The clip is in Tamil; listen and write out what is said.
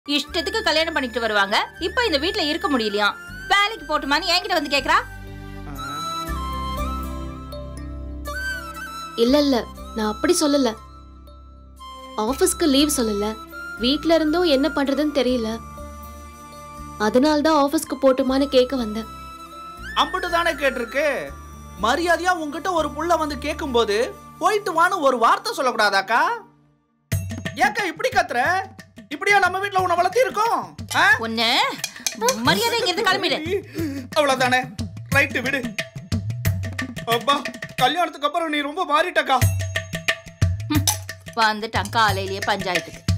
இஷ்டத்துக்கு கல்யாணம் பண்ணிட்டு வருவாங்க இப்ப இந்த வீட்ல இருக்க முடியலையா வேலைக்கு போட்டுமான்னு என்கிட்ட வந்து கேக்குறா இல்ல இல்ல நான் அப்படி சொல்லல ஆபீஸ்க்கு லீவ் சொல்லல வீட்ல இருந்தும் என்ன பண்றதுன்னு தெரியல அதனால தான் ஆபீஸ்க்கு போட்டுமான்னு கேட்க வந்தேன் அம்பிட்டு தானே கேட்டிருக்கு மரியாதையா உன்கிட்ட ஒரு புள்ள வந்து கேட்கும்போது போயிட்டு வான்னு ஒரு வார்த்தை சொல்லக்கூடாதாக்கா ஏக்கா இப்படி கத்துற இப்படியா நம்ம வீட்ல உன்னை வளர்த்தி இருக்கோம் ஆ? ஒண்ணு மரியாதை இங்க இருந்து கிளம்பிடு அவ்வளவுதானே ரைட்டு விடு அப்பா கல்யாணத்துக்கு அப்புறம் நீ ரொம்ப மாறிட்டக்கா வந்துட்டான் காலையிலேயே பஞ்சாயத்துக்கு